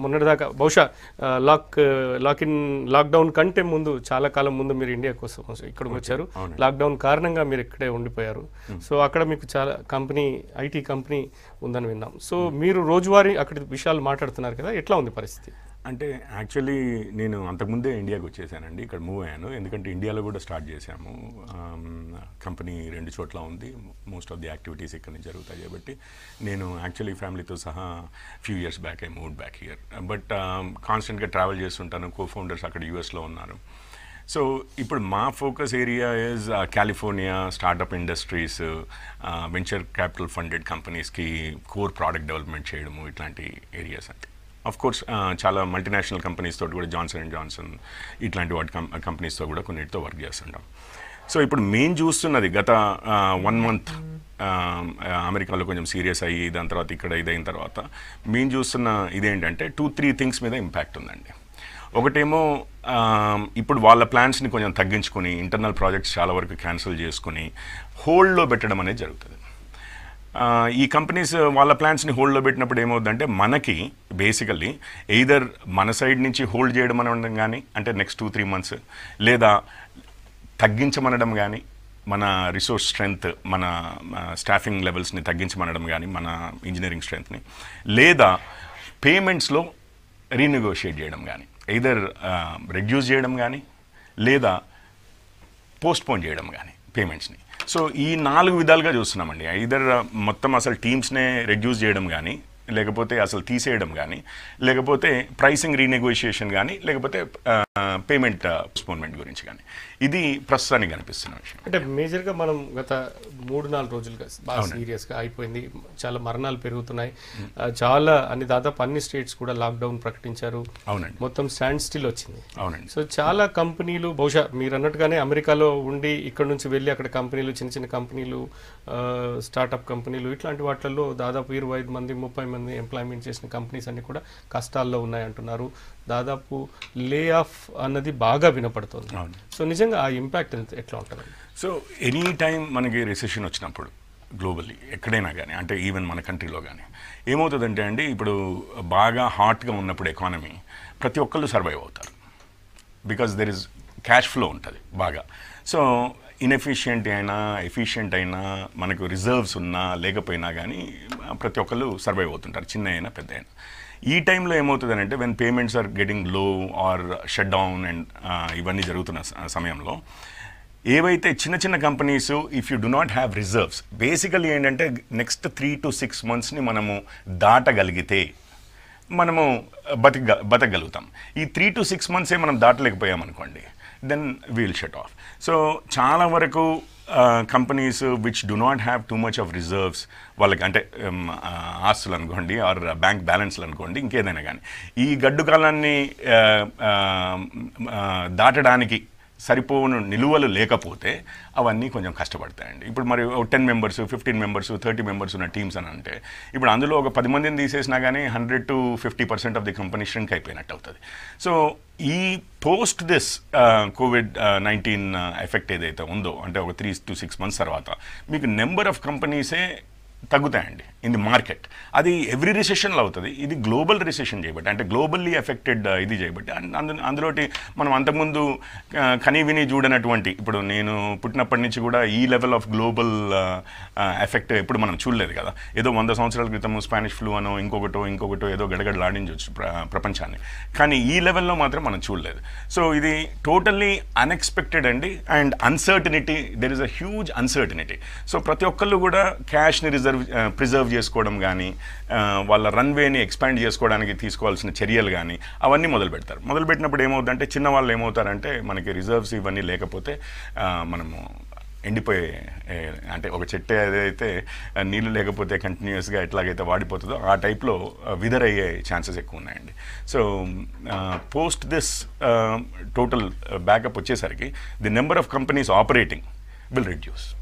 మొన్నటిదాకా బహుశా ఆ, లాక్ లాక్ ఇన్ లాక్డౌన్ కంటే ముందు చాలా కాలం ముందు మీరు ఇండియా కోసం ఇక్కడికి వచ్చారు అవునండి. లాక్డౌన్ కారణంగా మీరు ఇక్కడే ఉండిపోయారు సో అక్కడ మీకు చాలా కంపెనీ ఐటీ కంపెనీ ఉందని విన్నాం సో మీరు రోజువారీ అక్కడ విషయాలు మాట్లాడుతున్నారు కదా ఎట్లా ఉంది పరిస్థితి అంటే యాక్చువల్లీ నేను అంతకుముందే ఇండియాకి వచ్చేసానండి ఇక్కడ మూవ్ అయ్యాను ఎందుకంటే ఇండియాలో కూడా స్టార్ట్ చేశాము కంపెనీ రెండు చోట్ల ఉంది మోస్ట్ ఆఫ్ ది యాక్టివిటీస్ ఇక్కడ నుంచి జరుగుతాయి కాబట్టి నేను యాక్చువల్లీ ఫ్యామిలీతో సహా few years back I move back here but కాన్స్టెంట్గా ట్రావెల్ చేస్తుంటాను కో ఫౌండర్స్ అక్కడ యూఎస్లో ఉన్నారు సో ఇప్పుడు మా focus area is California startup industries venture capital funded కంపెనీస్కి కోర్ ప్రోడక్ట్ డెవలప్మెంట్ చేయడము ఇట్లాంటి ఏరియాస్ అంటే అఫ్ కోర్స్ చాలా మల్టీనేషనల్ కంపెనీస్ తోటి కూడా జాన్సన్ అండ్ జాన్సన్ ఇట్లాంటి వాటి కం కంపెనీస్తో కూడా కొన్నిటితో వర్క్ చేస్తుంటాం సో ఇప్పుడు మేము చూస్తున్నది గత వన్ మంత్ అమెరికాలో కొంచెం సీరియస్ అయ్యి దాని తర్వాత ఇక్కడ ఇదైన తర్వాత మేము చూస్తున్న ఇదేంటంటే టూ త్రీ థింగ్స్ మీద ఇంపాక్ట్ ఉందండి ఒకటేమో ఆ, ఇప్పుడు వాళ్ళ ప్లాన్స్ని కొంచెం తగ్గించుకొని ఇంటర్నల్ ప్రాజెక్ట్స్ చాలా వరకు క్యాన్సిల్ చేసుకుని హోల్డ్లో పెట్టడం అనేది జరుగుతుంది ఆ, ఈ కంపెనీస్ వాళ్ళ ప్లాన్స్ని హోల్డ్లో పెట్టినప్పుడు ఏమవుతుందంటే మనకి బేసికల్లీ ఎయిదర్ మన సైడ్ నుంచి హోల్డ్ చేయడం అనడం కానీ అంటే నెక్స్ట్ టూ త్రీ మంత్స్ లేదా తగ్గించమనడం కానీ మన రిసోర్స్ స్ట్రెంగ్త్ మన స్టాఫింగ్ లెవెల్స్ని తగ్గించమనడం కానీ మన ఇంజనీరింగ్ స్ట్రెంగ్త్ని లేదా పేమెంట్స్లో రీనెగోషియేట్ చేయడం కానీ ఎయిదర్ రెడ్యూస్ చేయడం కానీ లేదా పోస్ట్పోన్ చేయడం కానీ పేమెంట్స్ని సో ఈ నాలుగు విధాలుగా చూస్తున్నామండి ఐదర్ మొత్తం అసలు టీమ్స్నే రెడ్యూస్ చేయడం కానీ లేకపోతే అసలు తీసేయడం కానీ లేకపోతే ప్రైసింగ్ రీనెగోషియేషన్ కానీ లేకపోతే పేమెంట్ పోస్ట్పోన్మెంట్ గురించి కానీ ఇది ప్రస్తుతానికి కనిపిస్తున్న విషయం అంటే మేజర్గా మనం గత మూడు నాలుగు రోజులుగా బాగా సీరియస్గా అయిపోయింది చాలా మరణాలు పెరుగుతున్నాయి ఆ, చాలా అన్ని దాదాపు అన్ని స్టేట్స్ కూడా లాక్డౌన్ ప్రకటించారు అవునండి మొత్తం స్టాండ్ స్టిల్ వచ్చింది అవునండి సో చాలా కంపెనీలు బహుశా మీరు అన్నట్టుగానే అమెరికాలో ఉండి ఇక్కడ నుంచి వెళ్ళి అక్కడ కంపెనీలు చిన్న చిన్న కంపెనీలు స్టార్టప్ కంపెనీలు ఇట్లాంటి వాటిల్లో దాదాపు ఇరవై ఐదు మంది ముప్పై మంది ఎంప్లాయ్మెంట్ చేసిన కంపెనీస్ అన్ని కూడా కష్టాల్లో ఉన్నాయంటున్నారు దాదాపు లే ఆఫ్ అన్నది బాగా వినపడుతుంది అవును. సో నిజంగా ఆ ఇంపాక్ట్ ఎట్లా ఉంటుంది సో ఎనీ టైం మనకి రిసెషన్ వచ్చినప్పుడు గ్లోబల్లీ ఎక్కడైనా కానీ అంటే ఈవెన్ మన కంట్రీలో కానీ ఏమవుతుందంటే అండి ఇప్పుడు బాగా హాట్గా ఉన్నప్పుడు ఎకానమీ ప్రతి ఒక్కళ్ళు సర్వైవ్ అవుతారు because there is cash flow ఉంటుంది బాగా సో ఇన్ఎఫిషియెంట్ అయినా ఎఫిషియెంట్ అయినా మనకు రిజర్వ్స్ ఉన్నా లేకపోయినా కానీ ప్రతి ఒక్కళ్ళు సర్వైవ్ అవుతుంటారు చిన్న అయినా పెద్ద అయినా ఈ టైంలో ఏమవుతుంది అంటే when payments are getting low are shut down and ఇవన్నీ జరుగుతున్న స- సమయంలో ఏవైతే చిన్న చిన్న companies if you do not have reserves basically ఏంటంటే నెక్స్ట్ త్రీ టు సిక్స్ మంత్స్ని మనము దాటగలిగితే మనము బతిక బతకగలుగుతాం ఈ త్రీ టు సిక్స్ మంత్సే మనం దాటలేకపోయామనుకోండి then we'll shut off so చాలా వరకు companies which do not have too much of reserves వాళ్ళకి అంటే um, ఆ, ఆస్తులు అనుకోండి ఆర్ బ్యాంక్ బ్యాలెన్స్లు అనుకోండి ఇంకేదైనా కానీ ఈ గడ్డు కాలాన్ని ఆ, ఆ, ఆ, దాటడానికి సరిపోను నిలువలు లేకపోతే అవన్నీ కొంచెం కష్టపడతాయండి ఇప్పుడు మరి ten members fifteen members thirty members ఉన్న టీమ్స్ అని అంటే ఇప్పుడు అందులో ఒక పది మందిని తీసేసినా కానీ hundred to fifty percent of the company shrink అయిపోయినట్టు అవుతుంది సో ఈ post this COVID nineteen effect ఏదైతే ఉందో అంటే ఒక త్రీ టు సిక్స్ మంత్స్ తర్వాత మీకు నెంబర్ ఆఫ్ కంపెనీసే తగ్గుతాయండి ఇన్ ది మార్కెట్ అది ఎవ్రీ రిసెషన్లో అవుతుంది ఇది గ్లోబల్ రిసెషన్ చేయబట్టి అంటే గ్లోబల్లీ ఎఫెక్టెడ్ ఇది చేయబట్టి అండ్ అందు అందులోటి మనం అంతకుముందు ఆ, కని విని చూడనటువంటి ఇప్పుడు నేను పుట్టినప్పటి నుంచి కూడా ఈ లెవెల్ ఆఫ్ గ్లోబల్ ఎఫెక్ట్ ఎప్పుడు మనం చూడలేదు కదా ఏదో వంద సంవత్సరాల క్రితం స్పానిష్ ఫ్లూ అనో ఇంకొకటో ఇంకొకటో ఏదో గడగడలాడించవచ్చు ప్ర ప్రపంచాన్ని కానీ ఈ లెవెల్లో మాత్రం మనం చూడలేదు సో ఇది టోటల్లీ అన్ఎక్స్పెక్టెడ్ అండి and uncertainty there is a huge uncertainty so ప్రతి ఒక్కళ్ళు కూడా క్యాష్ని రిజర్వ్ ప్రిజర్వ్ చేసుకోవడం కానీ వాళ్ళ రన్వేని ఎక్స్పాండ్ చేసుకోవడానికి తీసుకోవాల్సిన చర్యలు కానీ అవన్నీ మొదలు పెడతారు మొదలు పెట్టినప్పుడు ఏమవుతుందంటే చిన్న వాళ్ళు ఏమవుతారంటే మనకి రిజర్వ్స్ ఇవన్నీ లేకపోతే ఆ, మనము ఎండిపోయే ఏ, అంటే ఒక చెట్టు ఏదైతే ఆ, నీళ్లు లేకపోతే కంటిన్యూస్గా ఎట్లాగైతే వాడిపోతుందో ఆ టైప్లో విదర్ అయ్యే ఛాన్సెస్ ఎక్కువ ఉన్నాయండి so post this total backup వచ్చేసరికి the number of companies operating will reduce